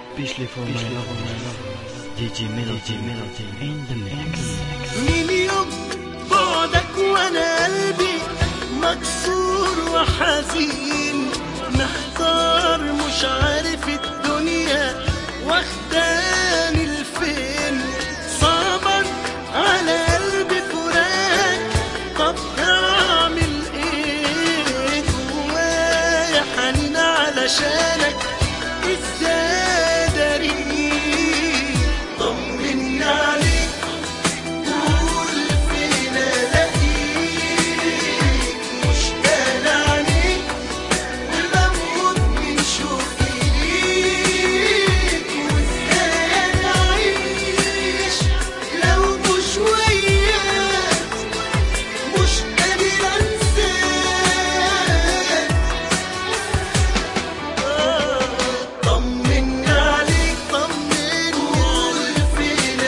Especially for my love, my love. DJ Melody, Melody in the mix. من يوم بعدك وانا قلبي مكسور وحزين محتار مش عارف الدنيا واخداني لفين صعبا على قلبي فراق طب هعمل ايه جوايا حنين علشانك ازاي اداريه طمني عليك قول فين الاقيك مشتاق لعينيك وبموت من شوقي ليك وازاي اعيش لو مش وياك مش قادر انساك طمني عليك طمني قول فين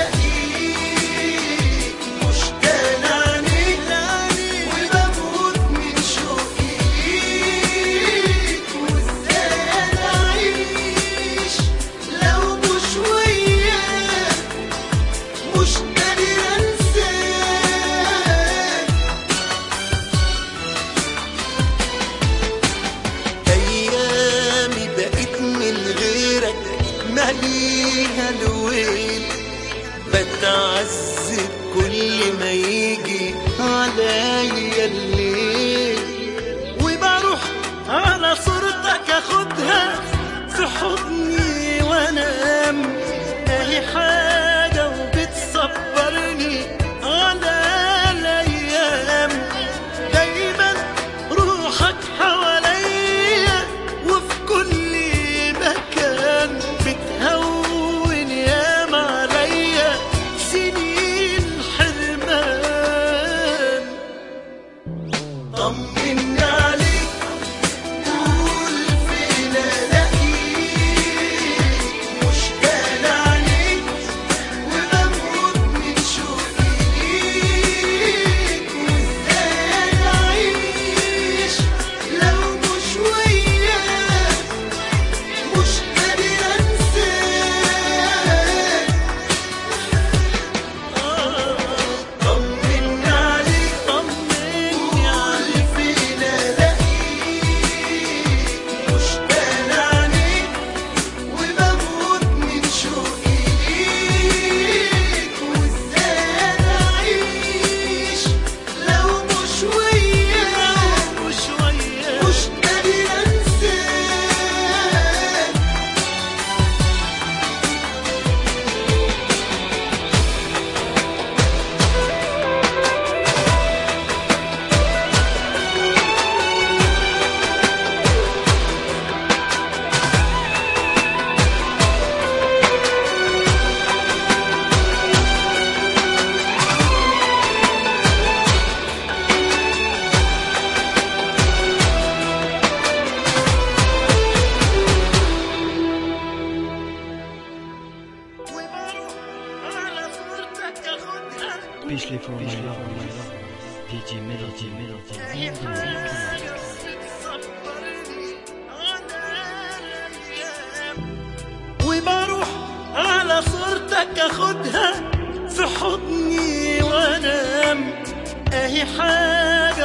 الاقيك مشتاق لعينيك وبموت من شوقي ليك وازاي اعيش لو مش وياك مش قادر انساك ايامي بقيت من غيرك ماليها الويل بتعذب كل ما يجي عليا الليل وبروح على صورتك اخدها في حضني وانام اهي حاجه وبتصبرني على الايام دايما روحك حواليا وفي كل مكان بتهون ياما عليا سنين حرمان طمني عليك قول فين الاقيك مشتاق لعينيك وبموت من شوقي ليك وازاي اعيش لو مش وياك مش قادر انساك طمني عليك طمني عليك فين الاقيك مشتاق لعينيك وبموت من شوقي ليك وازاي اعيش لو مش وياك مش وياك مش قادر انساك وبروح على صورتك اخدها Especially for my love, my love. DJ Melody, Melody هي in the mix. حاجة بتصبرني على الأيام وبروح على صورتك اخدها في حضني وانام اهي حاجة